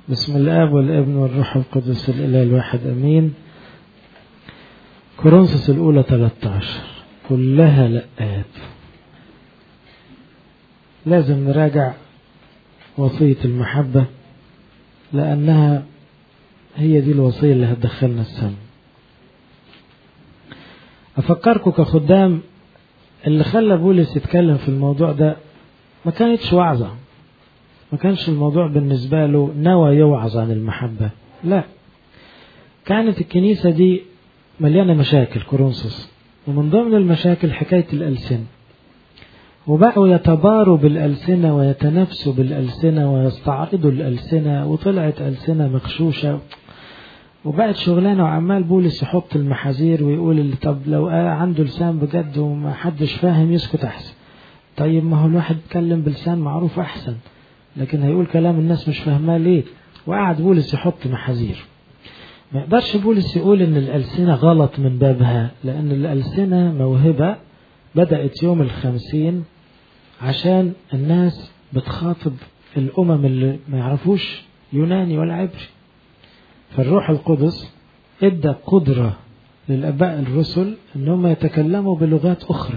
بسم الاب والابن والروح القدس الاله الواحد امين كورنثوس الاولى 13 كلها لقات لازم نراجع وصية المحبة لأنها هي دي الوصية اللي هتدخلنا السماء أفكركم كخدام اللي خلى بولس يتكلم في الموضوع ده ما كانتش وعظة ما كانش الموضوع بالنسبة له نوى يوعظ عن المحبة لا كانت الكنيسة دي مليانة مشاكل كورنثوس ومن ضمن المشاكل حكاية الألسنة وبقوا يتباروا بالألسنة ويتنافسوا بالألسنة ويستعرضوا الألسنة وطلعت ألسنة مغشوشة وبقت شغلانة وعمال بولس يحط المحاذير ويقول اللي طب لو عنده لسان بجد وما حدش فاهم يسكت أحسن طيب ما هو الواحد يتكلم بلسان معروف أحسن لكن هيقول كلام الناس مش فاهماه ليه وقعد بولس يحط محاذير ما يقدرش بولس يقول ان الألسنة غلط من بابها لأن الألسنة موهبة بدأت يوم الخمسين عشان الناس بتخاطب الأمم اللي ما يعرفوش يوناني ولا عبري فالروح القدس ادى قدرة للآباء الرسل ان هم يتكلموا بلغات أخرى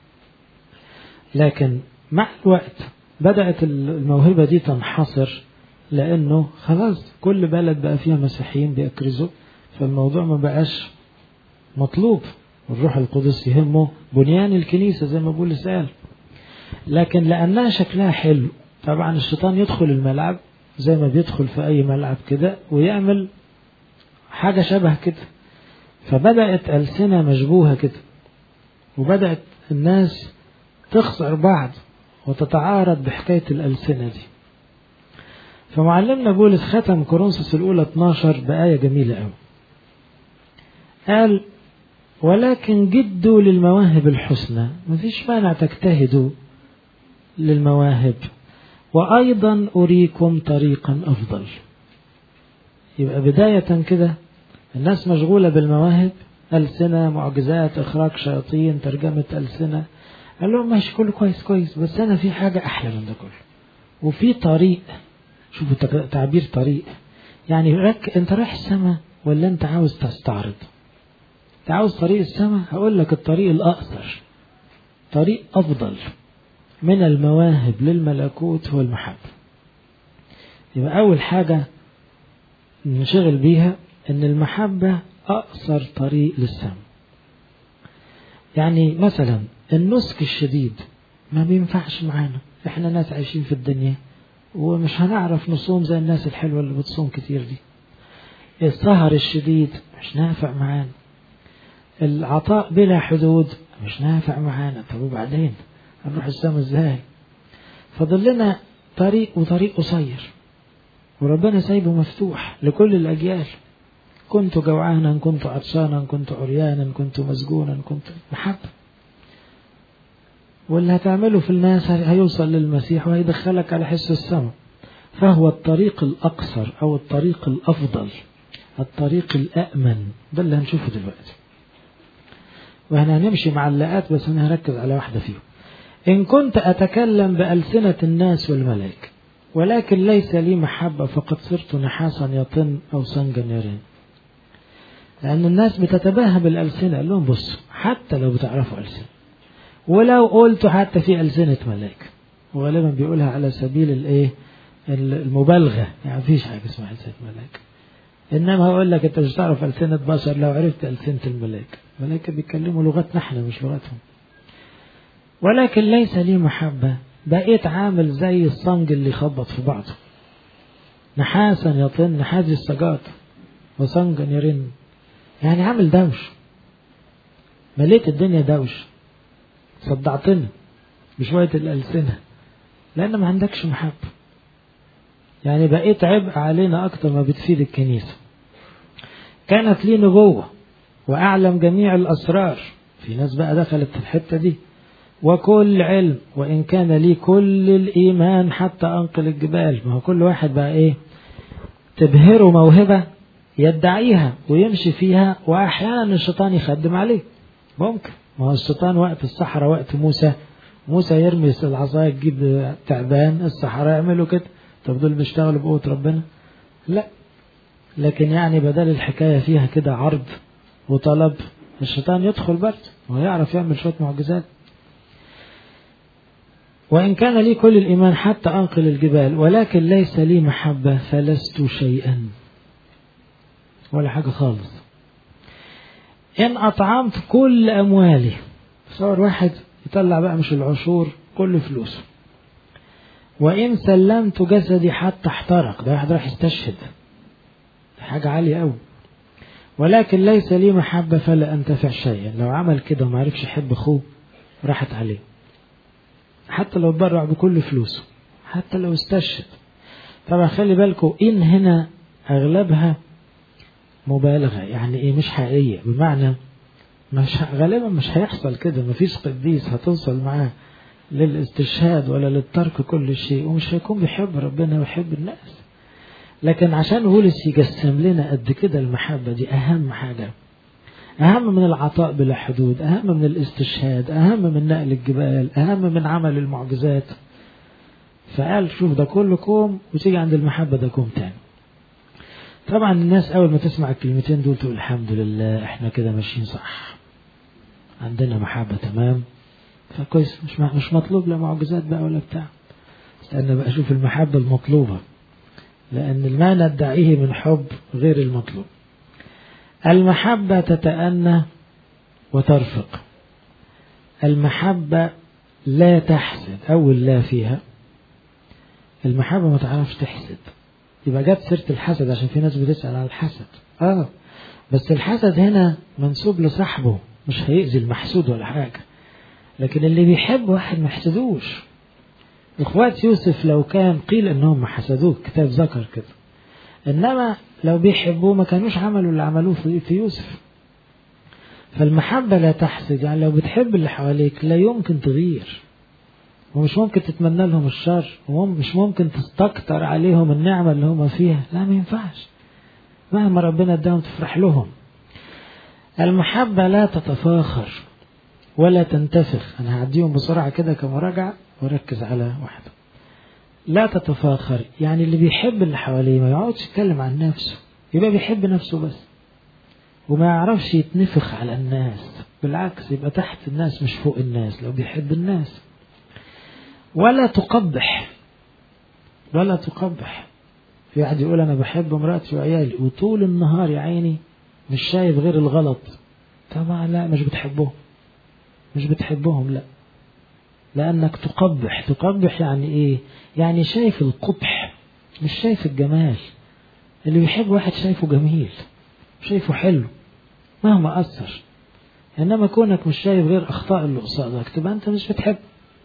لكن مع الوقت بدأت الموهبة دي تنحصر لأنه خلاص كل بلد بقى فيها مسيحيين بيكرزوا فالموضوع ما بقاش مطلوب الروح القدس يهمه بنيان الكنيسة زي ما بولس قال لكن لأنها شكلها حلو طبعا الشيطان يدخل الملعب زي ما بيدخل في أي ملعب كده ويعمل حاجة شبه كده فبدأت ألسنة مشبوهة كده وبدأت الناس تخسر بعض وتتعارض بحكاية الألسنة دي فمعلمنا بولس ختم كورنثوس الأولى 12 بآية جميلة أوي قال ولكن جدوا للمواهب الحسنى مفيش مانع تجتهدوا للمواهب وأيضا أريكم طريقا أفضل يبقى بداية كده الناس مشغولة بالمواهب ألسنة معجزات إخراج شياطين ترجمة ألسنة قال لهم ماشي كله كويس كويس بس أنا في حاجة أحلى من ده كله وفي طريق شوفوا تعبير طريق يعني رك أنت رايح السماء ولا أنت عاوز تستعرض أنت عاوز طريق السماء هقول لك الطريق الأقصر طريق أفضل من المواهب للملكوت هو المحبة يبقى أول حاجة نشغل بيها إن المحبة أقصر طريق للسماء يعني مثلا النسك الشديد ما بينفعش معانا احنا ناس عايشين في الدنيا ومش هنعرف نصوم زي الناس الحلوة اللي بتصوم كتير دي السهر الشديد مش نافع معانا العطاء بلا حدود مش نافع معانا طب وبعدين هنروح السما ازاي فضل لنا طريق وطريق قصير وربنا سايبه مفتوح لكل الأجيال كنت جوعانا كنت عطشانا كنت عريانا كنت مسجونا كنت محبة واللي هتعمله في الناس هيوصل للمسيح وهيدخلك على حس السماء فهو الطريق الأقصر أو الطريق الأفضل الطريق الأأمن ده اللي هنشوفه دلوقتي واحنا هنمشي مع اللقات بس انا هركز على واحدة فيهم إن كنت أتكلم بألسنة الناس والملائكة ولكن ليس لي محبة فقد صرت نحاسا يطن أو صنجا يرن لأن الناس بتتباهى بالألسنة قال لهم بصوا حتى لو بتعرفوا ألسنة ولو قلتوا حتى في ألسنة ملائكة وغالبا بيقولها على سبيل الإيه المبالغة يعني مفيش حاجة اسمها ألسنة ملائكة إنما هقول لك أنت مش تعرف ألسنة بشر لو عرفت ألسنة الملائكة الملائكة بيتكلموا لغتنا احنا مش لغتهم ولكن ليس لي محبة بقيت عامل زي الصنج اللي يخبط في بعضه نحاسا يطن نحاس السجاد وصنجا يرن يعني عامل دوش مليت الدنيا دوش صدعتني بشوية الألسنة لأن ما عندكش محبة يعني بقيت عبء علينا أكتر ما بتفيد الكنيسة كانت لي نبوة وأعلم جميع الأسرار في ناس بقى دخلت في الحتة دي وكل علم وإن كان لي كل الإيمان حتى أنقل الجبال ما هو كل واحد بقى إيه تبهره موهبة يدعيها ويمشي فيها وأحيانا الشيطان يخدم عليه ممكن ما هو الشيطان وقت الصحراء وقت موسى موسى يرمي العصاية تجيب تعبان الصحراء يعملوا كده طب دول بيشتغلوا بقوة ربنا لا لكن يعني بدل الحكاية فيها كده عرض وطلب الشيطان يدخل برضه ويعرف يعمل شوية معجزات وإن كان لي كل الإيمان حتى أنقل الجبال ولكن ليس لي محبة فلست شيئا ولا حاجة خالص إن أطعمت كل أموالي صور واحد يطلع بقى مش العشور كل فلوسه وإن سلمت جسدي حتى احترق ده واحد راح يستشهد حاجة عالية أوي ولكن ليس لي محبة فلا أنتفع شيئا لو عمل كده وما عرفش يحب أخوه راحت عليه حتى لو اتبرع بكل فلوسه حتى لو استشهد طبعا خلي بالكم إن هنا أغلبها مبالغة يعني إيه مش حقيقية بمعنى مش غالبا مش هيحصل كده مفيش قديس هتوصل معاه للاستشهاد ولا للترك كل شيء ومش هيكون بيحب ربنا ويحب الناس لكن عشان بولس يجسم لنا قد كده المحبة دي أهم حاجة أهم من العطاء بلا حدود أهم من الاستشهاد أهم من نقل الجبال أهم من عمل المعجزات فقال شوف ده كله كوم وتيجي عند المحبة ده كوم تاني طبعا الناس أول ما تسمع الكلمتين دول تقول الحمد لله احنا كده ماشيين صح عندنا محبة تمام فكويس مش مش مطلوب لا معجزات بقى ولا بتاع استنى بقى اشوف المحبة المطلوبة لأن ما ندعيه من حب غير المطلوب المحبة تتأنى وترفق المحبة لا تحسد أول لا فيها المحبة ما تعرفش تحسد يبقى جت سيرة الحسد عشان في ناس بتسأل على الحسد اه بس الحسد هنا منسوب لصاحبه مش هيأذي المحسود ولا حاجة لكن اللي بيحب واحد ما يحسدوش اخوات يوسف لو كان قيل انهم ما حسدوه كتاب ذكر كده انما لو بيحبوه ما كانوش عملوا اللي عملوه في يوسف فالمحبة لا تحسد يعني لو بتحب اللي حواليك لا يمكن تغير ومش ممكن تتمنى لهم الشر ومش ممكن تستكتر عليهم النعمة اللي هم فيها لا ما ينفعش مهما ربنا اداهم تفرح لهم المحبة لا تتفاخر ولا تنتفخ أنا هعديهم بسرعة كده كمراجعة وركز على واحدة لا تتفاخر يعني اللي بيحب اللي حواليه ما يقعدش يتكلم عن نفسه يبقى بيحب نفسه بس وما يعرفش يتنفخ على الناس بالعكس يبقى تحت الناس مش فوق الناس لو بيحب الناس ولا تقبح ولا تقبح في واحد يقول انا بحب مراتي وعيالي وطول النهار يا عيني مش شايف غير الغلط طبعا لا مش بتحبهم مش بتحبهم لا لأنك تقبح تقبح يعني إيه يعني شايف القبح مش شايف الجمال اللي بيحب واحد شايفه جميل شايفه حلو مهما أثر إنما كونك مش شايف غير أخطاء اللي قصادك تبقى أنت مش بتحب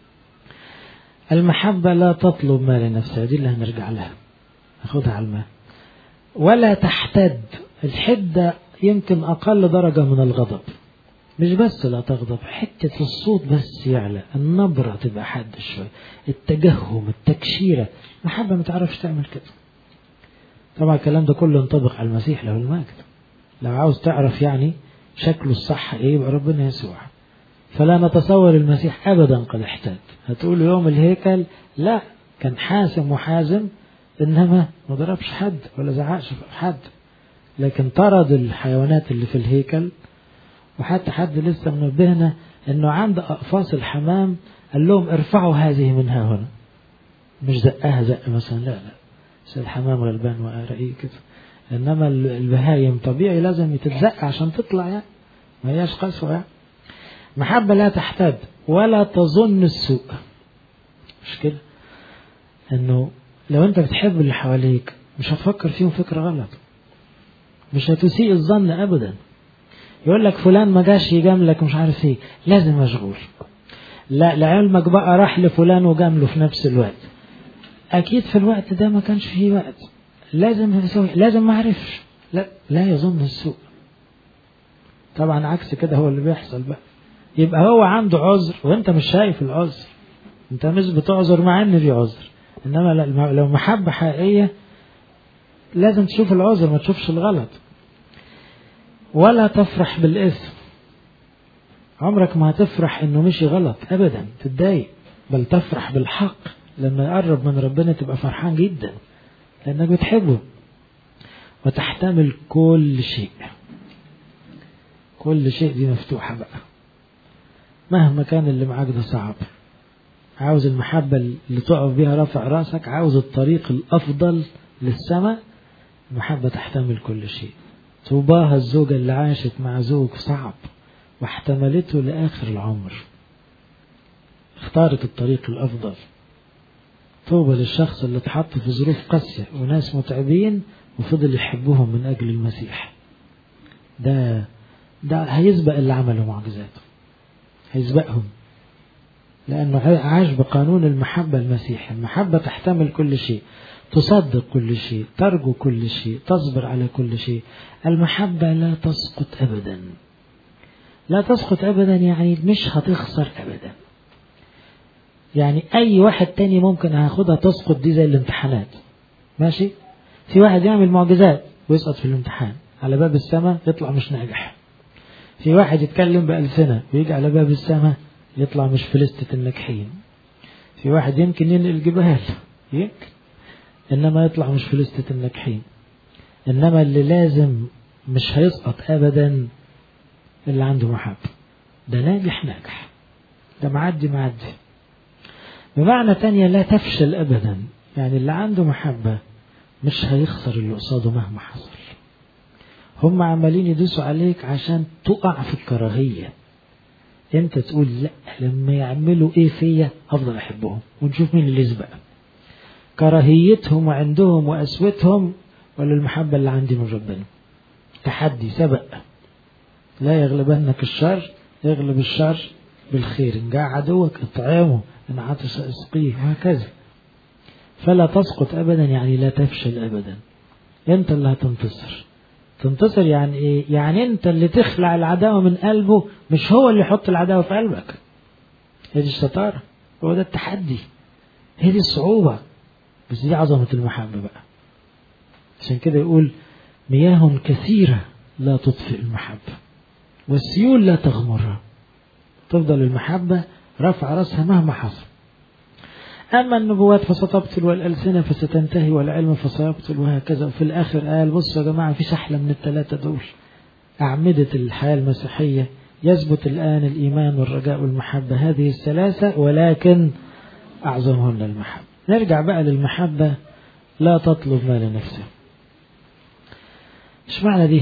المحبة لا تطلب ما لنفسها دي اللي هنرجع لها ناخدها على الماء ولا تحتد الحدة يمكن أقل درجة من الغضب مش بس لا تغضب حتة الصوت بس يعلى النبرة تبقى حد شوية التجهم التكشيرة محبة ما تعرفش تعمل كده طبعا الكلام ده كله ينطبق على المسيح له المجد لو عاوز تعرف يعني شكله الصح ايه يبقى ربنا يسوع فلا نتصور المسيح ابدا قد احتاج هتقول يوم الهيكل لا كان حاسم وحازم انما ما ضربش حد ولا زعقش في حد لكن طرد الحيوانات اللي في الهيكل وحتى حد لسه منبهنا انه عند اقفاص الحمام قال لهم ارفعوا هذه منها هنا مش زقها زق مثلا لا لا زي الحمام والبان وقرقيه كده انما البهايم طبيعي لازم تتزق عشان تطلع يعني ما هياش قسوه يعني محبه لا تحتد ولا تظن السوء مش كده انه لو انت بتحب اللي حواليك مش هتفكر فيهم فكره غلط مش هتسيء الظن ابدا يقول لك فلان ما جاش يجاملك مش عارف ايه لازم مشغول لا لعلمك بقى راح لفلان وجامله في نفس الوقت اكيد في الوقت ده ما كانش فيه وقت لازم يسوي لازم ما عرفش لا لا يظن السوء طبعا عكس كده هو اللي بيحصل بقى يبقى هو عنده عذر وانت مش شايف العذر انت مش بتعذر مع ان في عذر انما لو محبه حقيقيه لازم تشوف العذر ما تشوفش الغلط ولا تفرح بالاسم عمرك ما هتفرح انه مشي غلط ابدا تتضايق بل تفرح بالحق لما يقرب من ربنا تبقى فرحان جدا لانك بتحبه وتحتمل كل شيء كل شيء دي مفتوحة بقى مهما كان اللي معاك ده صعب عاوز المحبة اللي تقف بيها رافع راسك عاوز الطريق الأفضل للسماء المحبة تحتمل كل شيء طوباها الزوجة اللي عاشت مع زوج صعب واحتملته لآخر العمر اختارت الطريق الأفضل طوبى للشخص اللي اتحط في ظروف قاسية وناس متعبين وفضل يحبهم من أجل المسيح ده ده هيسبق اللي عملوا معجزاته هيسبقهم لأنه عاش بقانون المحبة المسيح المحبة تحتمل كل شيء تصدق كل شيء ترجو كل شيء تصبر على كل شيء المحبة لا تسقط أبدا لا تسقط أبدا يعني مش هتخسر أبدا يعني أي واحد تاني ممكن هاخدها تسقط دي زي الامتحانات ماشي في واحد يعمل معجزات ويسقط في الامتحان على باب السماء يطلع مش ناجح في واحد يتكلم بألسنة ويجي على باب السماء يطلع مش في لستة الناجحين في واحد يمكن ينقل جبال يمكن إنما يطلع مش في لستة الناجحين إنما اللي لازم مش هيسقط أبدا اللي عنده محبة ده ناجح ناجح ده معدي معدي بمعنى تانية لا تفشل أبدا يعني اللي عنده محبة مش هيخسر اللي قصاده مهما حصل هم عمالين يدوسوا عليك عشان تقع في الكراهية انت تقول لا لما يعملوا ايه فيا افضل احبهم ونشوف مين اللي يسبق كراهيتهم وعندهم وقسوتهم ولا المحبة اللي عندي من ربنا تحدي سبق لا يغلبنك الشر يغلب الشر بالخير إن جاء عدوك اطعمه إن عطش اسقيه وهكذا فلا تسقط أبدا يعني لا تفشل أبدا أنت اللي هتنتصر تنتصر يعني إيه؟ يعني أنت اللي تخلع العداوة من قلبه مش هو اللي يحط العداوة في قلبك هي دي الشطارة هو ده التحدي هي دي الصعوبة بس دي عظمة المحبة بقى عشان كده يقول مياه كثيرة لا تطفئ المحبة والسيول لا تغمرها تفضل المحبة رفع رأسها مهما حصل أما النبوات فستبطل والألسنة فستنتهي والعلم فسيبطل وهكذا وفي الآخر قال بصوا يا جماعة فيش أحلى من الثلاثة دول أعمدة الحياة المسيحية يثبت الآن الإيمان والرجاء والمحبة هذه الثلاثة ولكن أعظمهن المحبة نرجع بقى للمحبة لا تطلب ما لنفسه ايش معنى دي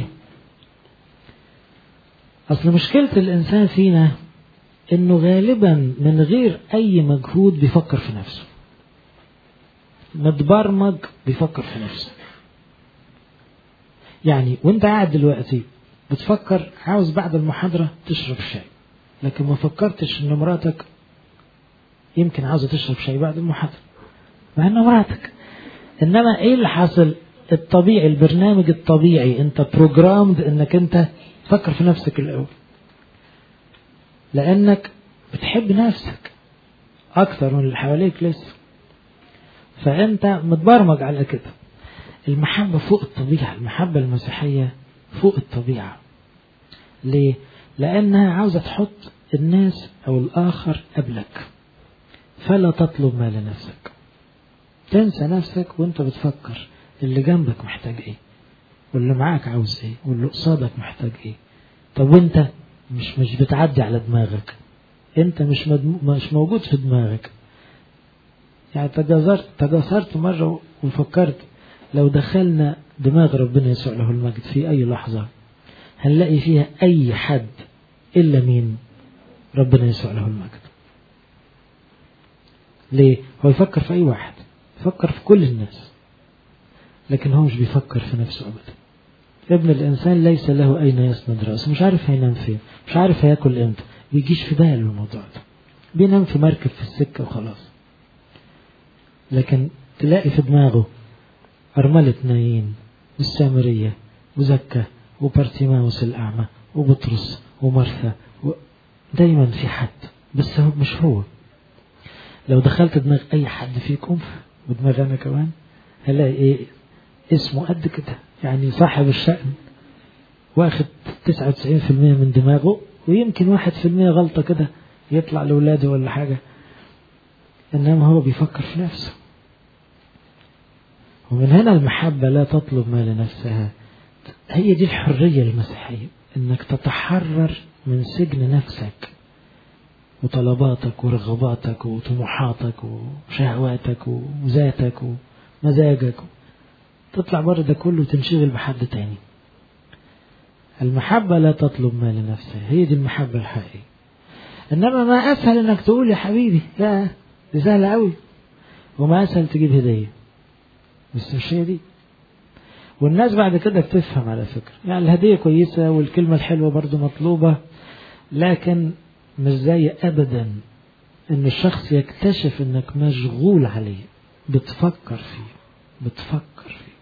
أصل مشكلة الإنسان فينا إنه غالبا من غير أي مجهود بيفكر في نفسه متبرمج بيفكر في نفسه يعني وانت قاعد دلوقتي بتفكر عاوز بعد المحاضرة تشرب شاي لكن ما فكرتش ان مراتك يمكن عاوزة تشرب شاي بعد المحاضرة مع انها مراتك انما ايه اللي حاصل الطبيعي البرنامج الطبيعي انت بروجرامد انك انت تفكر في نفسك الاول لانك بتحب نفسك اكثر من اللي حواليك لسه فانت متبرمج على كده المحبة فوق الطبيعة المحبة المسيحية فوق الطبيعة ليه لانها عاوزة تحط الناس او الاخر قبلك فلا تطلب ما لنفسك تنسى نفسك وانت بتفكر اللي جنبك محتاج ايه واللي معاك عاوز ايه واللي قصادك محتاج ايه طب وانت مش مش بتعدي على دماغك انت مش مدم... مش موجود في دماغك يعني تجازرت تجاسرت مرة وفكرت لو دخلنا دماغ ربنا يسوع له المجد في أي لحظة هنلاقي فيها أي حد إلا مين ربنا يسوع له المجد ليه هو يفكر في أي واحد يفكر في كل الناس لكن هو مش بيفكر في نفسه أبدا ابن الإنسان ليس له أين يسند رأسه مش عارف هينام فين مش عارف هياكل إمتى بيجيش في باله الموضوع ده بينام في مركب في السكة وخلاص لكن تلاقي في دماغه أرملة نايين والسامرية وزكة وبرتيماوس الأعمى وبطرس ومرثا و... دايما في حد بس هو مش هو لو دخلت دماغ أي حد فيكم ودماغ أنا كمان هلاقي إيه اسمه قد كده يعني صاحب الشأن واخد 99% من دماغه ويمكن واحد في المية غلطة كده يطلع لأولاده ولا حاجة إنما هو بيفكر في نفسه ومن هنا المحبة لا تطلب ما لنفسها هي دي الحرية المسيحية انك تتحرر من سجن نفسك وطلباتك ورغباتك وطموحاتك وشهواتك وذاتك ومزاجك تطلع بره ده كله وتنشغل بحد تاني المحبة لا تطلب ما لنفسها هي دي المحبة الحقيقية إنما ما أسهل إنك تقول يا حبيبي لا دي سهلة أوي وما أسهل تجيب هدية بس مش هي دي والناس بعد كده بتفهم على فكرة يعني الهدية كويسة والكلمة الحلوة برضو مطلوبة لكن مش زي أبدا إن الشخص يكتشف إنك مشغول عليه بتفكر فيه بتفكر فيه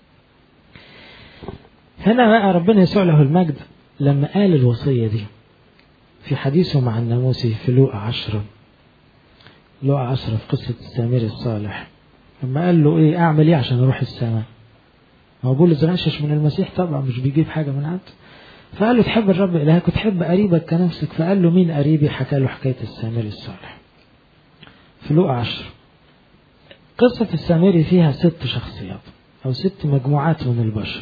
هنا بقى ربنا يسوع له المجد لما قال الوصية دي في حديثه مع الناموسي في لوقا عشرة لوقا عشرة في قصة السامري الصالح لما قال له ايه اعمل ايه عشان اروح السماء هو بولس غشش من المسيح طبعا مش بيجيب حاجة من عنده فقال له تحب الرب إلهك وتحب قريبك كنفسك فقال له مين قريبي حكى له حكاية السامري الصالح في لوقا عشر قصة السامري فيها ست شخصيات أو ست مجموعات من البشر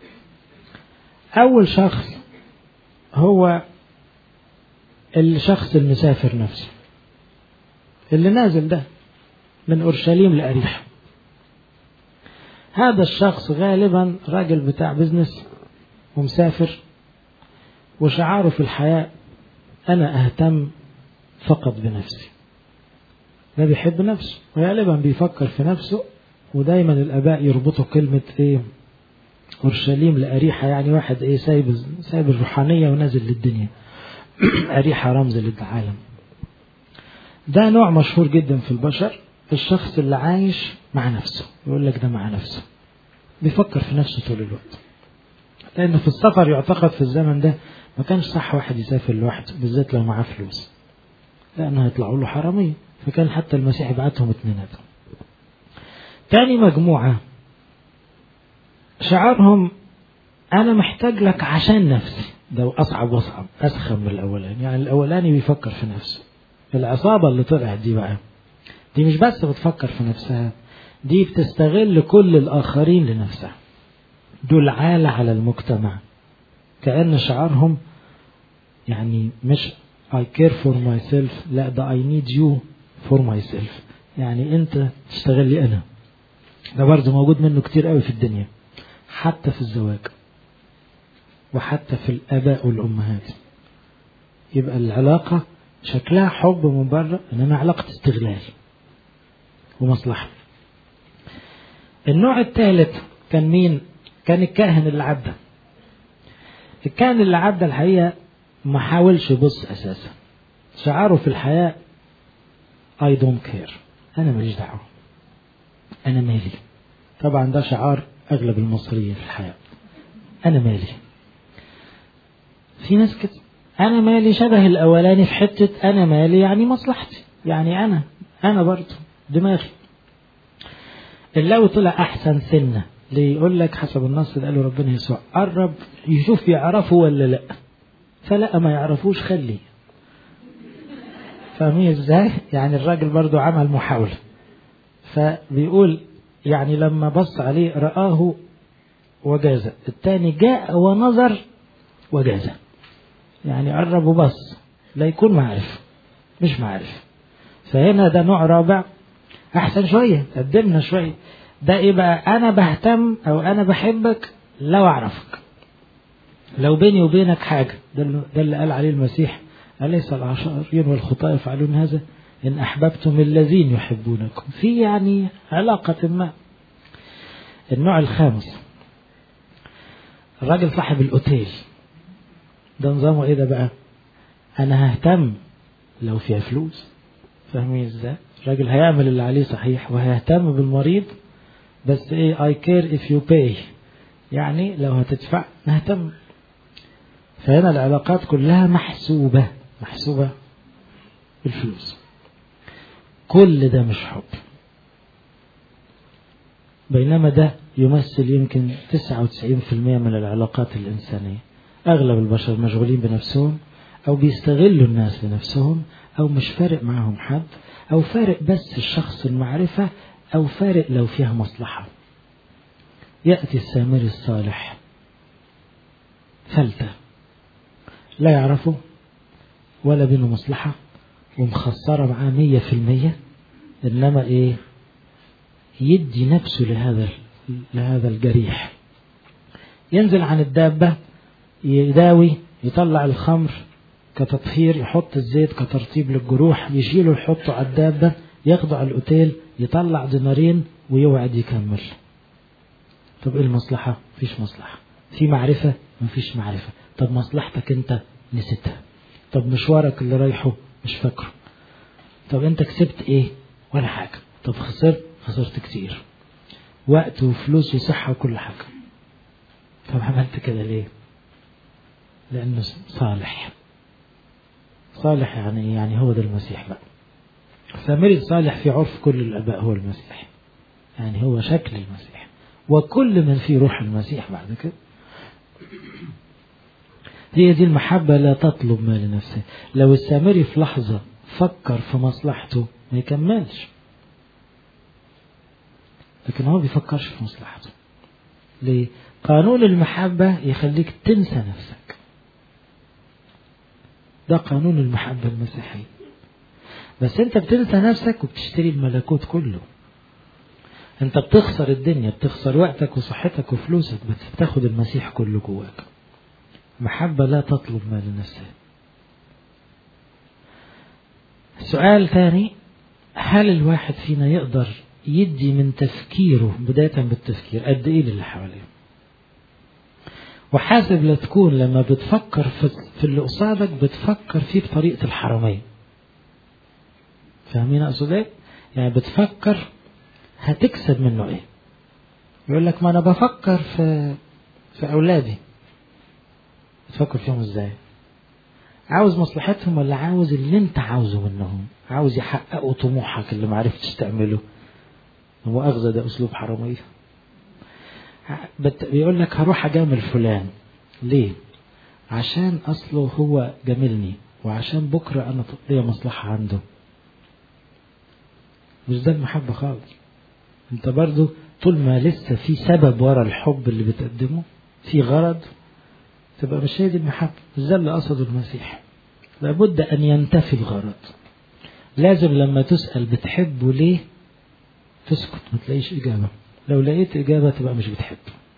أول شخص هو الشخص المسافر نفسه اللي نازل ده من أورشليم لأريحة هذا الشخص غالبا راجل بتاع بزنس ومسافر وشعاره في الحياة أنا أهتم فقط بنفسي ده بيحب نفسه وغالبا بيفكر في نفسه ودايما الآباء يربطوا كلمة إيه أورشليم لأريحة يعني واحد إيه سايب سايب الروحانية ونازل للدنيا أريحة رمز للعالم ده نوع مشهور جدا في البشر الشخص اللي عايش مع نفسه يقول لك ده مع نفسه بيفكر في نفسه طول الوقت لأن في السفر يعتقد في الزمن ده ما كانش صح واحد يسافر لوحده بالذات لو معاه فلوس لأنه هيطلعوا له حرامية فكان حتى المسيح يبعتهم اتنيناتهم تاني مجموعة شعارهم أنا محتاج لك عشان نفسي ده أصعب وأصعب أسخن من الأولاني يعني الأولاني بيفكر في نفسه العصابة اللي طلعت دي بقى دي مش بس بتفكر في نفسها دي بتستغل كل الآخرين لنفسها دول عالة على المجتمع كأن شعارهم يعني مش I care for myself لا ده I need you for myself يعني انت تشتغل لي انا ده برضه موجود منه كتير قوي في الدنيا حتى في الزواج وحتى في الآباء والأمهات يبقى العلاقة شكلها حب من بره إنما علاقة استغلال ومصلحة النوع الثالث كان مين كان الكاهن اللي عدى الكاهن اللي عدى الحقيقة ما حاولش يبص أساسا شعاره في الحياة I don't care أنا ماليش دعوة أنا مالي طبعا ده شعار أغلب المصريين في الحياة أنا مالي في ناس كده أنا مالي شبه الأولاني في حتة أنا مالي يعني مصلحتي يعني أنا أنا برضه دماغي اللو طلع أحسن سنة ليه يقول لك حسب النص اللي قاله ربنا يسوع قرب يشوف يعرفه ولا لا فلا ما يعرفوش خليه فاهمين ازاي يعني الراجل برضو عمل محاولة فبيقول يعني لما بص عليه رآه وجاز التاني جاء ونظر وجاز يعني قرب وبص لا يكون معرف مش معرف فهنا ده نوع رابع احسن شوية قدمنا شوية ده ايه بقى انا بهتم او انا بحبك لو اعرفك لو بيني وبينك حاجة ده ده اللي قال عليه المسيح أليس العشارين والخطاة يفعلون هذا إن أحببتم الذين يحبونكم في يعني علاقة ما النوع الخامس الراجل صاحب الأوتيل ده نظامه إيه ده بقى أنا ههتم لو فيها فلوس فاهمين إزاي الراجل هيعمل اللي عليه صحيح وهيهتم بالمريض بس إيه I care if you pay يعني لو هتدفع نهتم فهنا العلاقات كلها محسوبة محسوبة بالفلوس كل ده مش حب بينما ده يمثل يمكن 99% من العلاقات الإنسانية أغلب البشر مشغولين بنفسهم أو بيستغلوا الناس لنفسهم أو مش فارق معهم حد أو فارق بس الشخص المعرفة أو فارق لو فيها مصلحة يأتي السامري الصالح فلتة لا يعرفه ولا بينه مصلحة ومخسرة معاه مية في المية إنما إيه يدي نفسه لهذا لهذا الجريح ينزل عن الدابة يداوي يطلع الخمر كتطهير يحط الزيت كترطيب للجروح يشيله يحطه على الدابة ياخده على الأوتيل يطلع دينارين ويوعد يكمل طب ايه المصلحة؟ مفيش مصلحة في معرفة مفيش معرفة طب مصلحتك انت نسيتها طب مشوارك اللي رايحه مش فاكره طب انت كسبت ايه ولا حاجة طب خسرت خسرت كتير وقت وفلوس وصحة وكل حاجة طب عملت كده ليه لأنه صالح صالح يعني يعني هو ده المسيح بقى سامري صالح في عرف كل الآباء هو المسيح يعني هو شكل المسيح وكل من في روح المسيح بعد كده هي دي المحبة لا تطلب ما لنفسه لو السامري في لحظة فكر في مصلحته ما يكملش لكن هو بيفكرش في مصلحته ليه قانون المحبة يخليك تنسى نفسك ده قانون المحبة المسيحية بس انت بتنسى نفسك وبتشتري الملكوت كله انت بتخسر الدنيا بتخسر وقتك وصحتك وفلوسك بس بتاخد المسيح كله جواك محبة لا تطلب ما لنفسها سؤال ثاني هل الواحد فينا يقدر يدي من تفكيره بداية بالتفكير قد ايه للي حواليه وحاسب لا تكون لما بتفكر في اللي قصادك بتفكر فيه بطريقة الحرامية فاهمين اقصد ايه؟ يعني بتفكر هتكسب منه ايه؟ يقول لك ما انا بفكر في في اولادي بتفكر فيهم ازاي؟ عاوز مصلحتهم ولا عاوز اللي انت عاوزه منهم؟ عاوز يحققوا طموحك اللي ما عرفتش تعمله؟ هو اخذ ده اسلوب حراميه بيقول لك هروح اجامل فلان ليه؟ عشان اصله هو جاملني وعشان بكره انا ليا مصلحه عنده مش ده المحبة خالص انت برضو طول ما لسه في سبب ورا الحب اللي بتقدمه في غرض تبقى مش هي دي المحبة مش ده اللي قصده المسيح لابد أن ينتفي الغرض لازم لما تسأل بتحبه ليه تسكت ما تلاقيش إجابة لو لقيت إجابة تبقى مش بتحبه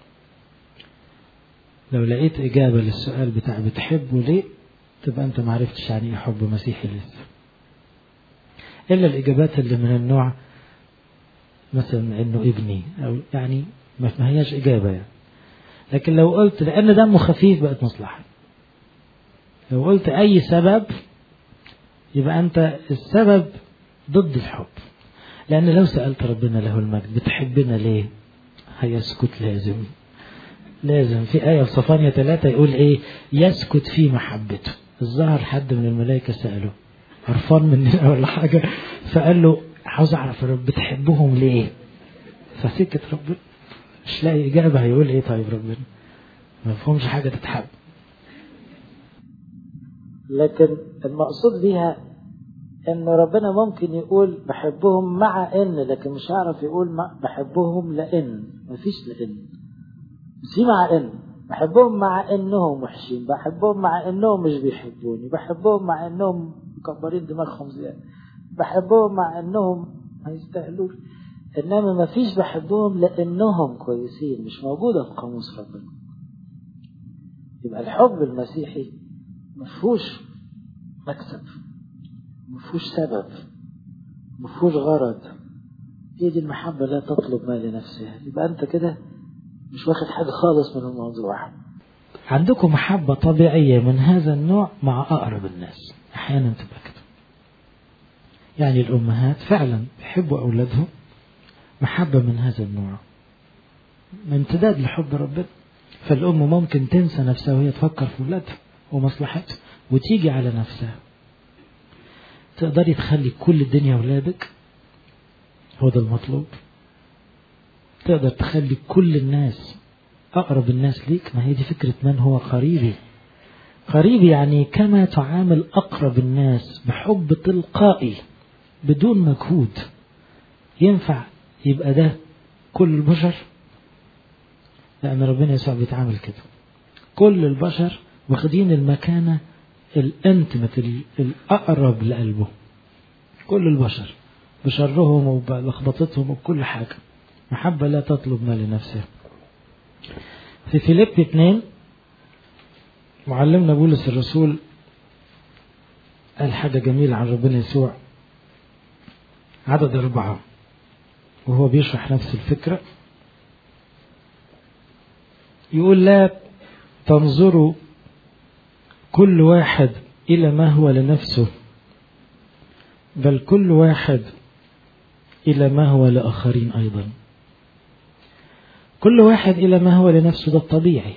لو لقيت إجابة للسؤال بتاع بتحبه ليه تبقى أنت معرفتش يعني إيه حب مسيحي لسه إلا الإجابات اللي من النوع مثلا إنه ابني أو يعني ما هياش إجابة يعني لكن لو قلت لأن دمه خفيف بقت مصلحة لو قلت أي سبب يبقى أنت السبب ضد الحب لأن لو سألت ربنا له المجد بتحبنا ليه هيسكت لازم لازم في آية في صفانيا ثلاثة يقول إيه يسكت في محبته الظهر حد من الملائكة سأله عرفان مننا ولا حاجة فقال له عاوز أعرف رب بتحبهم ليه فسكت ربنا مش لاقي إجابة هيقول إيه طيب ربنا ما فهمش حاجة تتحب لكن المقصود بيها ان ربنا ممكن يقول بحبهم مع ان لكن مش هعرف يقول بحبهم لان مفيش لان في مع ان بحبهم مع انهم وحشين بحبهم مع انهم مش بيحبوني بحبهم مع انهم مكبرين دماغهم زياده بحبهم مع انهم ما يستاهلوش انما ما فيش بحبهم لانهم كويسين مش موجوده في قاموس ربنا يبقى الحب المسيحي مفهوش مكسب مفهوش سبب مفهوش غرض هي دي المحبة لا تطلب ما لنفسها يبقى أنت كده مش واخد حاجة خالص من الموضوع عندكم محبة طبيعية من هذا النوع مع أقرب الناس أحيانا تبقى كده يعني الأمهات فعلا بيحبوا أولادهم محبة من هذا النوع امتداد لحب ربنا فالأم ممكن تنسى نفسها وهي تفكر في أولادها ومصلحتها وتيجي على نفسها تقدري تخلي كل الدنيا أولادك هو ده المطلوب تقدر تخلي كل الناس أقرب الناس ليك ما هي دي فكرة من هو قريبي قريبي يعني كما تعامل أقرب الناس بحب تلقائي بدون مجهود ينفع يبقى ده كل البشر لأن ربنا يسوع بيتعامل كده كل البشر واخدين المكانة الانتمت الأقرب لقلبه كل البشر بشرهم وبلخبطتهم وبكل حاجة محبة لا تطلب ما لنفسها في فيليب 2 معلمنا بولس الرسول قال حاجة جميلة عن ربنا يسوع عدد أربعة وهو بيشرح نفس الفكرة يقول لا تنظروا كل واحد إلى ما هو لنفسه بل كل واحد إلى ما هو لآخرين أيضا كل واحد إلى ما هو لنفسه ده الطبيعي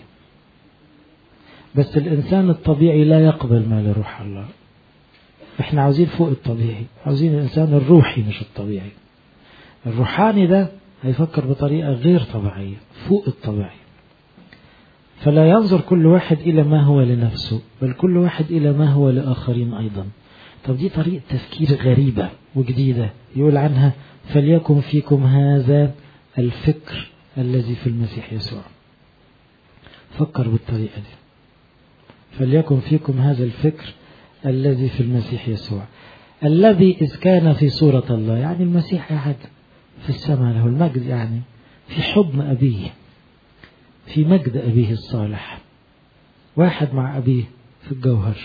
بس الإنسان الطبيعي لا يقبل ما لروح الله احنا عاوزين فوق الطبيعي عاوزين الإنسان الروحي مش الطبيعي الروحاني ده هيفكر بطريقة غير طبيعية فوق الطبيعي فلا ينظر كل واحد إلى ما هو لنفسه بل كل واحد إلى ما هو لآخرين أيضا طب دي طريقة تفكير غريبة وجديدة يقول عنها فليكن فيكم هذا الفكر الذي في المسيح يسوع فكر بالطريقة دي فليكن فيكم هذا الفكر الذي في المسيح يسوع الذي إذ كان في صورة الله يعني المسيح قاعد في السماء له المجد يعني في حضن أبيه في مجد أبيه الصالح واحد مع أبيه في الجوهر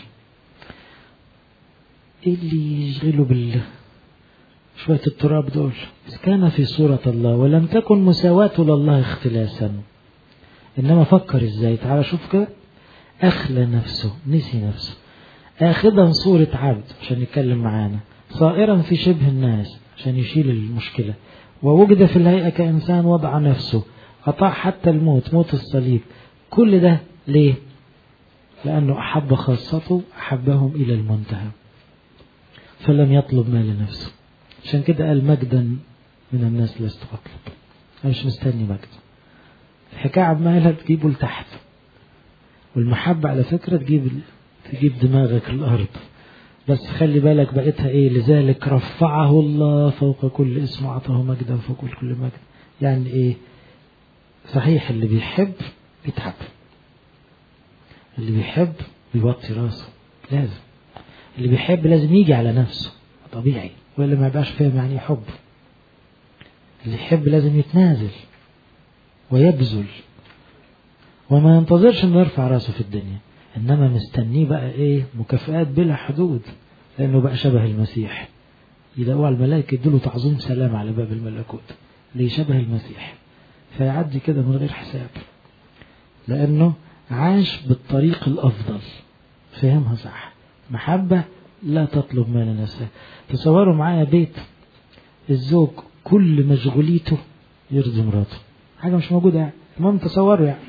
إيه اللي يشغله بال شوية التراب دول إذ كان في صورة الله ولم تكن مساواته لله اختلاسا إنما فكر إزاي تعالى شوف كده أخلى نفسه نسي نفسه آخذا صورة عبد عشان يتكلم معانا صائرا في شبه الناس عشان يشيل المشكلة ووجد في الهيئة كإنسان وضع نفسه أطاع حتى الموت موت الصليب كل ده ليه لأنه أحب خاصته أحبهم إلى المنتهى فلم يطلب ما لنفسه عشان كده قال مجدا من الناس لست أطلب أنا مش مستني مجد الحكاية عمالة تجيبه لتحت والمحبة على فكرة تجيب تجيب دماغك الأرض بس خلي بالك بقيتها إيه لذلك رفعه الله فوق كل اسم أعطاه مجدا فوق كل مجد يعني إيه صحيح اللي بيحب بيتعب اللي بيحب بيوطي راسه لازم اللي بيحب لازم يجي على نفسه طبيعي ولا ما يبقاش فاهم يعني حب اللي يحب لازم يتنازل ويبذل وما ينتظرش انه يرفع راسه في الدنيا انما مستنيه بقى ايه مكافآت بلا حدود لانه بقى شبه المسيح يلاقوه على الملائكة يدوا تعظيم سلام على باب الملكوت ليه شبه المسيح فيعدي كده من غير حساب لانه عاش بالطريق الافضل فهمها صح محبة لا تطلب ما لنفسها تصوروا معايا بيت الزوج كل مشغوليته يرضي مراته حاجة مش موجودة يعني المهم تصوروا يعني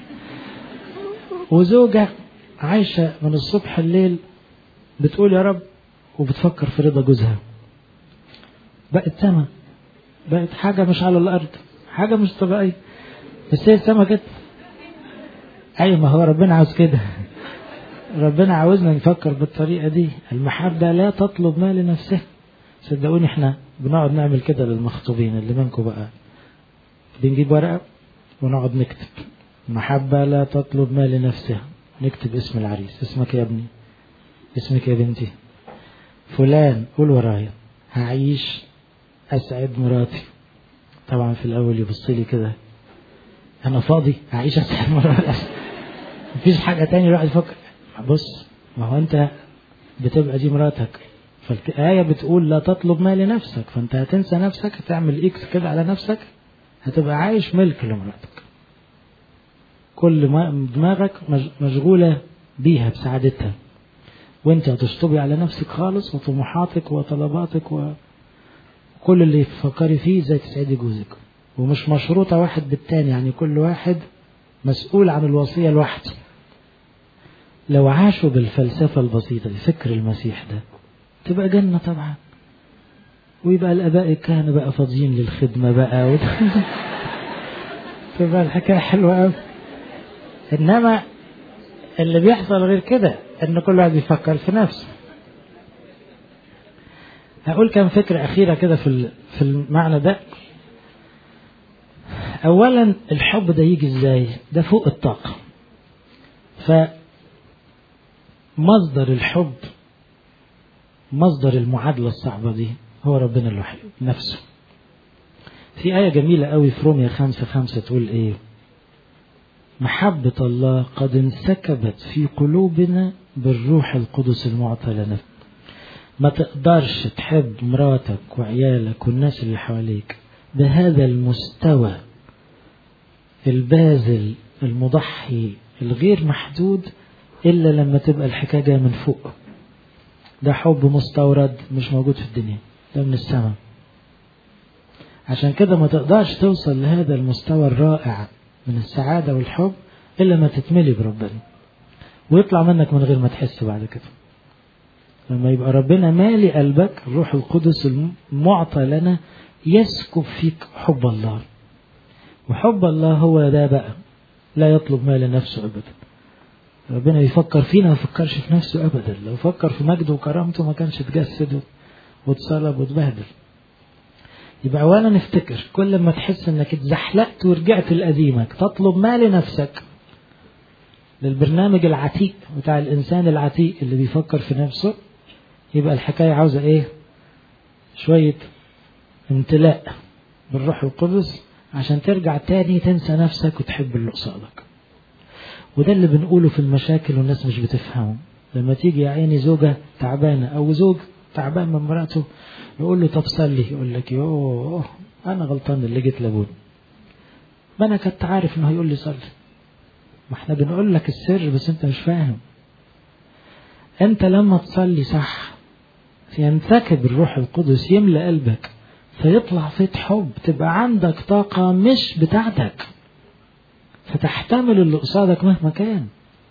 وزوجة عايشة من الصبح الليل بتقول يا رب وبتفكر في رضا جوزها بقت سما بقت حاجة مش على الأرض حاجة مش طبيعية بس هي السما كده أيوة ما هو ربنا عاوز كده ربنا عاوزنا نفكر بالطريقة دي المحبة لا تطلب ما لنفسها صدقوني احنا بنقعد نعمل كده للمخطوبين اللي منكم بقى بنجيب ورقة ونقعد نكتب المحبة لا تطلب ما لنفسها نكتب اسم العريس اسمك يا ابني اسمك يا بنتي فلان قول ورايا هعيش أسعد مراتي طبعا في الأول يبص لي كده أنا فاضي هعيش أسعد مراتي مفيش حاجة تاني الواحد يفكر بص ما هو أنت بتبقى دي مراتك فالآية بتقول لا تطلب ما لنفسك فأنت هتنسى نفسك هتعمل إكس كده على نفسك هتبقى عايش ملك لمراتك كل ما دماغك مشغولة بيها بسعادتها وانت هتشطبي على نفسك خالص وطموحاتك وطلباتك وكل اللي تفكري فيه ازاي تسعدي جوزك ومش مشروطة واحد بالتاني يعني كل واحد مسؤول عن الوصية لوحده لو عاشوا بالفلسفة البسيطة دي فكر المسيح ده تبقى جنة طبعا ويبقى الآباء الكهنة بقى فاضيين للخدمة بقى و... تبقى الحكاية حلوة أوي إنما اللي بيحصل غير كده إن كل واحد بيفكر في نفسه هقول كم فكرة أخيرة كده في في المعنى ده أولا الحب ده يجي إزاي ده فوق الطاقة فمصدر الحب مصدر المعادلة الصعبة دي هو ربنا الوحيد نفسه في آية جميلة قوي في رومية خمسة خمسة تقول إيه محبة الله قد انسكبت في قلوبنا بالروح القدس المعطى لنا ما تقدرش تحب مراتك وعيالك والناس اللي حواليك بهذا المستوى الباذل المضحي الغير محدود إلا لما تبقى الحكاية جاية من فوق ده حب مستورد مش موجود في الدنيا ده من السماء عشان كده ما تقدرش توصل لهذا المستوى الرائع من السعادة والحب إلا ما تتملي بربنا ويطلع منك من غير ما تحس بعد كده لما يبقى ربنا مالي قلبك الروح القدس المعطى لنا يسكب فيك حب الله وحب الله هو ده بقى لا يطلب ما لنفسه أبدا ربنا يفكر فينا ما يفكرش في نفسه أبدا لو فكر في مجده وكرامته ما كانش اتجسد واتصلب واتبهدل يبقى أولا نفتكر كل ما تحس انك اتزحلقت ورجعت لقديمك تطلب ما لنفسك للبرنامج العتيق بتاع الإنسان العتيق اللي بيفكر في نفسه يبقى الحكاية عاوزة إيه شوية امتلاء بالروح القدس عشان ترجع تاني تنسى نفسك وتحب اللي قصادك وده اللي بنقوله في المشاكل والناس مش بتفهمه لما تيجي يا عيني زوجة تعبانة أو زوج تعبان من مراته يقول له طب صلي يقول لك يوه أنا غلطان اللي جيت لابونا ما أنا كنت عارف إنه هيقول لي صلي ما احنا بنقول لك السر بس أنت مش فاهم أنت لما تصلي صح ينسكب الروح القدس يملأ قلبك فيطلع فيك حب تبقى عندك طاقة مش بتاعتك فتحتمل اللي قصادك مهما كان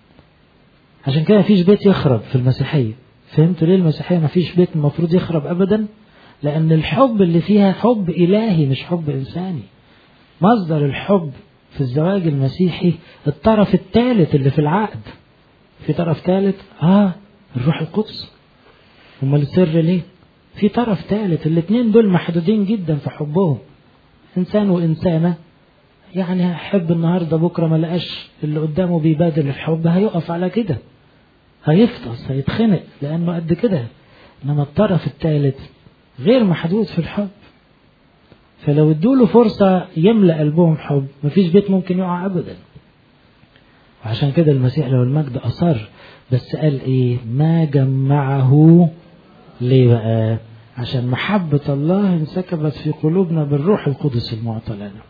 عشان كده مفيش بيت يخرب في المسيحية فهمتوا ليه المسيحية مفيش بيت المفروض يخرب أبدا لأن الحب اللي فيها حب إلهي مش حب إنساني مصدر الحب في الزواج المسيحي الطرف الثالث اللي في العقد في طرف ثالث اه الروح القدس امال السر ليه في طرف ثالث الاثنين دول محدودين جدا في حبهم انسان وانسانه يعني هيحب النهارده بكره ما لقاش اللي قدامه بيبادل الحب هيقف على كده هيفطس هيتخنق لانه قد كده انما الطرف الثالث غير محدود في الحب فلو ادوله فرصة يملأ قلبهم حب مفيش بيت ممكن يقع أبدا وعشان كده المسيح لو المجد أصر بس قال إيه ما جمعه ليه بقى عشان محبة الله انسكبت في قلوبنا بالروح القدس المعطى لنا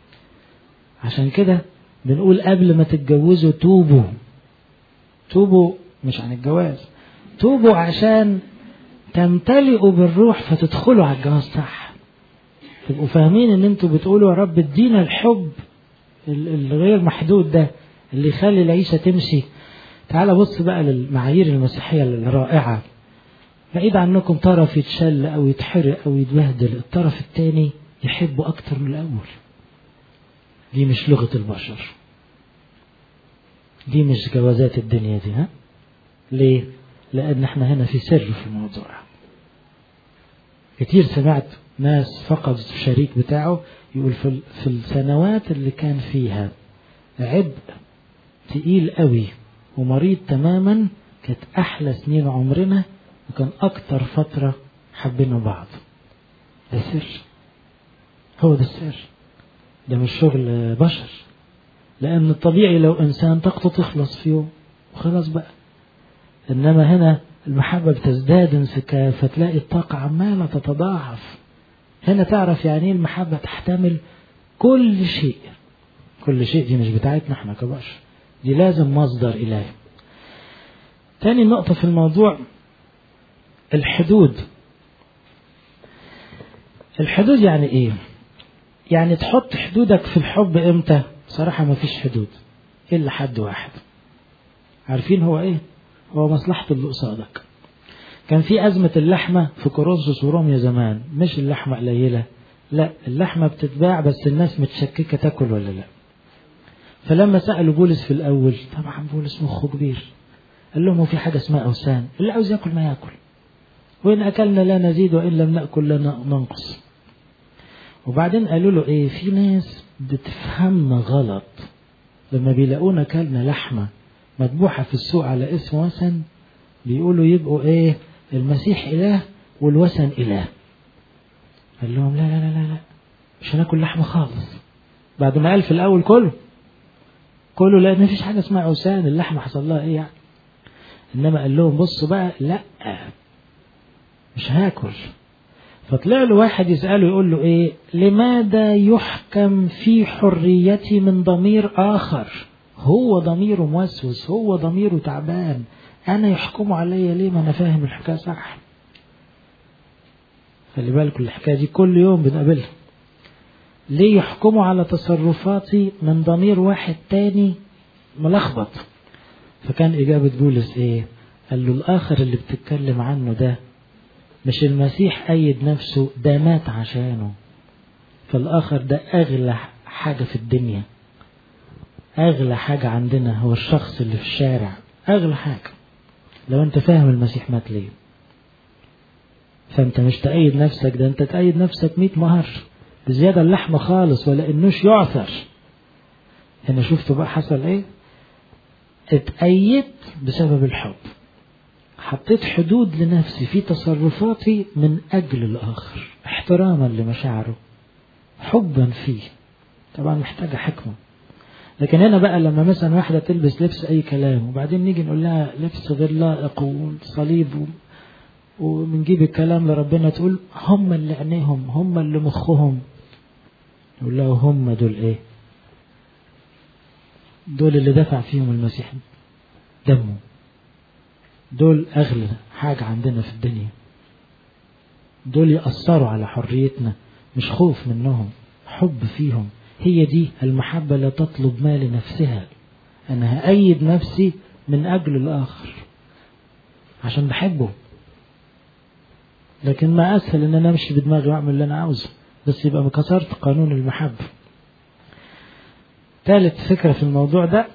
عشان كده بنقول قبل ما تتجوزوا توبوا توبوا مش عن الجواز توبوا عشان تمتلئوا بالروح فتدخلوا على الجواز صح تبقوا فاهمين ان انتوا بتقولوا يا رب ادينا الحب الغير محدود ده اللي يخلي العيشة تمشي تعال بص بقى للمعايير المسيحية الرائعة بعيد عنكم طرف يتشل او يتحرق او يتبهدل الطرف الثاني يحبه اكتر من الاول دي مش لغة البشر دي مش جوازات الدنيا دي ها ليه لان احنا هنا في سر في الموضوع كتير سمعت ناس فقد الشريك بتاعه يقول في, في السنوات اللي كان فيها عبء تقيل قوي ومريض تماما كانت احلى سنين عمرنا وكان اكتر فترة حبينا بعض ده سر هو ده السر ده مش شغل بشر لان الطبيعي لو انسان طاقته تخلص في يوم وخلاص بقى انما هنا المحبة بتزداد انسكاب فتلاقي الطاقة عمالة تتضاعف هنا تعرف يعني ايه المحبة تحتمل كل شيء كل شيء دي مش بتاعتنا احنا كبشر دي لازم مصدر إلهي تاني نقطة في الموضوع الحدود الحدود يعني ايه يعني تحط حدودك في الحب امتى صراحة ما فيش حدود إلا حد واحد عارفين هو ايه هو مصلحة اللي قصادك كان في أزمة اللحمة في كورنثوس وروميا زمان مش اللحمة قليلة لا اللحمة بتتباع بس الناس متشككة تاكل ولا لا فلما سألوا بولس في الأول طبعا بولس مخه كبير قال لهم هو في حاجة اسمها أوثان اللي عاوز ياكل ما ياكل وإن أكلنا لا نزيد وإن لم نأكل لا ننقص وبعدين قالوا له إيه في ناس بتفهمنا غلط لما بيلاقونا كلنا لحمة مذبوحة في السوق على اسم وثن بيقولوا يبقوا ايه المسيح اله والوثن اله قال لهم لا لا لا لا, لا. مش هناكل لحمة خالص بعد ما قال في الاول كله كله لا مفيش حاجة اسمها عوسان اللحمة حصل لها ايه يعني انما قال لهم بصوا بقى لا مش هاكل فطلع له واحد يسأله يقول له ايه لماذا يحكم في حريتي من ضمير اخر هو ضميره موسوس هو ضميره تعبان انا يحكموا عليا ليه ما انا فاهم الحكايه صح خلي بالكم الحكايه دي كل يوم بنقابلها ليه يحكموا على تصرفاتي من ضمير واحد تاني ملخبط فكان إجابة بولس إيه قال له الآخر اللي بتتكلم عنه ده مش المسيح أيد نفسه ده مات عشانه فالآخر ده أغلى حاجة في الدنيا أغلى حاجة عندنا هو الشخص اللي في الشارع أغلى حاجة لو أنت فاهم المسيح مات ليه فأنت مش تأيد نفسك ده أنت تأيد نفسك مئة مهر بزيادة اللحمة خالص ولا إنوش يعثر هنا شفتوا بقى حصل إيه اتأيدت بسبب الحب حطيت حدود لنفسي في تصرفاتي من أجل الآخر احتراما لمشاعره حبا فيه طبعا محتاجة حكمة لكن هنا بقى لما مثلا واحدة تلبس لبس أي كلام وبعدين نيجي نقول لها لبس غير لائق وصليب وبنجيب الكلام لربنا تقول هم اللي عينيهم هم اللي مخهم نقول لها هم دول ايه دول اللي دفع فيهم المسيح دمه دول أغلى حاجة عندنا في الدنيا دول يأثروا على حريتنا مش خوف منهم حب فيهم هي دي المحبة لا تطلب ما لنفسها أنا هأيد نفسي من أجل الآخر عشان بحبه لكن ما أسهل إن أنا أمشي بدماغي وأعمل اللي أنا عاوزه بس يبقى كسرت قانون المحبة ثالث فكرة في الموضوع ده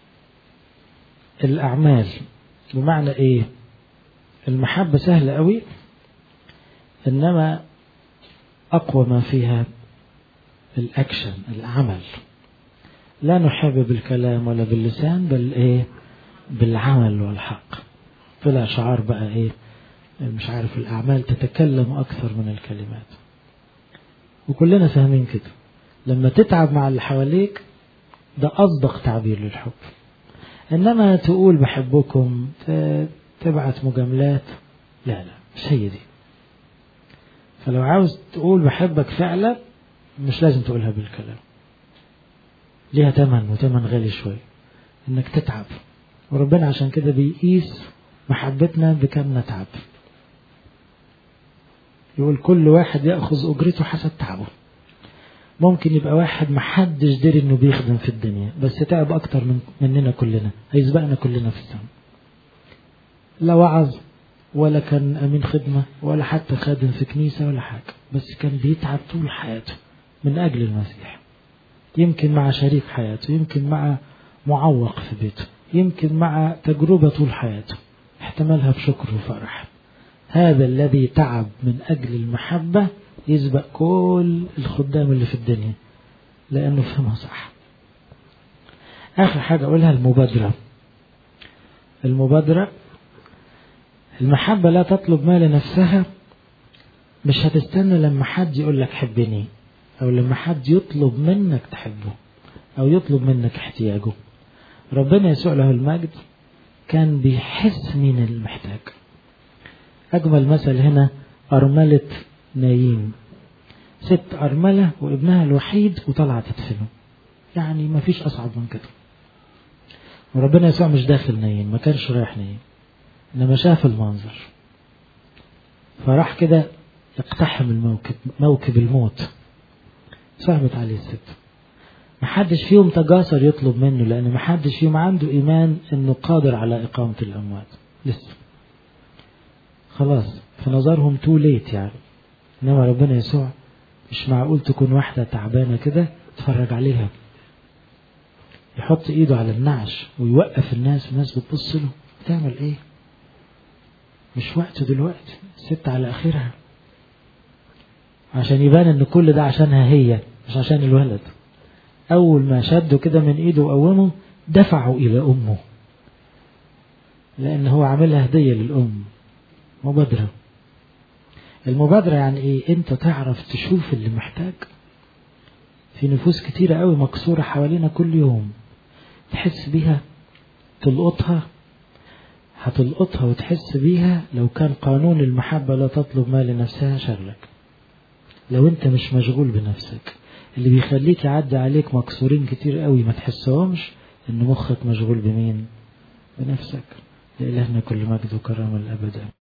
الأعمال بمعنى إيه المحبة سهلة قوي إنما أقوى ما فيها الأكشن العمل لا نحب بالكلام ولا باللسان بل إيه بالعمل والحق طلع شعار بقى إيه مش عارف الأعمال تتكلم أكثر من الكلمات وكلنا فاهمين كده لما تتعب مع اللي حواليك ده أصدق تعبير للحب إنما تقول بحبكم تبعت مجاملات لا لا مش هي دي فلو عاوز تقول بحبك فعلا مش لازم تقولها بالكلام ليها تمن وتمن غالي شوي انك تتعب وربنا عشان كده بيقيس محبتنا بكم نتعب يقول كل واحد يأخذ أجرته حسب تعبه ممكن يبقى واحد محدش دري انه بيخدم في الدنيا بس تعب اكتر من مننا كلنا هيسبقنا كلنا في السماء لا وعظ ولا كان امين خدمه ولا حتى خادم في كنيسه ولا حاجه بس كان بيتعب طول حياته من اجل المسيح يمكن مع شريك حياته يمكن مع معوق في بيته يمكن مع تجربه طول حياته احتملها بشكر وفرح هذا الذي تعب من اجل المحبه يسبق كل الخدام اللي في الدنيا لأنه فهمها صح آخر حاجة أقولها المبادرة المبادرة المحبة لا تطلب ما لنفسها مش هتستنى لما حد يقول لك حبني أو لما حد يطلب منك تحبه أو يطلب منك احتياجه ربنا يسوع له المجد كان بيحس مين المحتاج أجمل مثل هنا أرملة نايم ست أرملة وابنها الوحيد وطلع تدفنه يعني ما فيش أصعب من كده وربنا يسوع مش داخل نايم ما كانش رايح نايم إنما شاف المنظر فراح كده يقتحم الموكب موكب الموت صعبت عليه الست محدش فيهم تجاسر يطلب منه لأن محدش فيهم عنده إيمان إنه قادر على إقامة الأموات لسه خلاص في نظرهم تو ليت يعني إنما ربنا يسوع مش معقول تكون واحدة تعبانة كده تتفرج عليها يحط ايده على النعش ويوقف الناس والناس بتبص له بتعمل ايه مش وقته دلوقتي الست على اخرها عشان يبان ان كل ده عشانها هي مش عشان الولد أول ما شده كده من إيده وقومه دفعه إلى أمه لأن هو عاملها هدية للأم مبادرة المبادرة يعني إيه أنت تعرف تشوف اللي محتاج في نفوس كتيرة قوي مكسورة حوالينا كل يوم تحس بيها تلقطها هتلقطها وتحس بيها لو كان قانون المحبة لا تطلب ما لنفسها شغلك لو انت مش مشغول بنفسك اللي بيخليك يعدي عليك مكسورين كتير قوي ما تحسهمش ان مخك مشغول بمين بنفسك لإلهنا كل مجد وكرم الأبد